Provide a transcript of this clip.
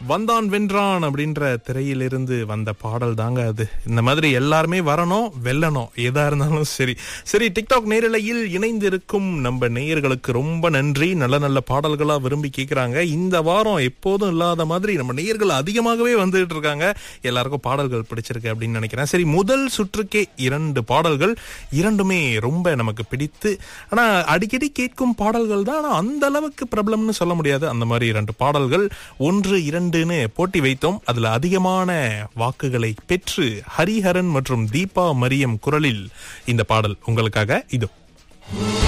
வந்தான் வென்றான் அப்படின்ற திரையிலிருந்து வந்த பாடல் தாங்க அது இந்த மாதிரி எல்லாருமே வரணும் வெல்லணும் எதா இருந்தாலும் சரி சரி டிக்டாக் நேரலையில் இணைந்திருக்கும் நம்ம நேயர்களுக்கு ரொம்ப நன்றி நல்ல நல்ல பாடல்களா விரும்பி கேட்கறாங்க இந்த வாரம் எப்போதும் இல்லாத மாதிரி நம்ம நேயர்கள் அதிகமாகவே வந்துகிட்டு இருக்காங்க எல்லாருக்கும் பாடல்கள் பிடிச்சிருக்கு அப்படின்னு நினைக்கிறேன் சரி முதல் சுற்றுக்கே இரண்டு பாடல்கள் இரண்டுமே ரொம்ப நமக்கு பிடித்து ஆனா அடிக்கடி கேட்கும் பாடல்கள் தான் ஆனா அந்த அளவுக்கு பிரபலம்னு சொல்ல முடியாது அந்த மாதிரி இரண்டு பாடல்கள் ஒன்று இரண்டுன்னு போட்டி வைத்தோம் அதுல அதிகமான வாக்குகளை பெற்று ஹரிஹரன் மற்றும் தீபா மரியம் குரலில் இந்த பாடல் உங்களுக்காக இதோ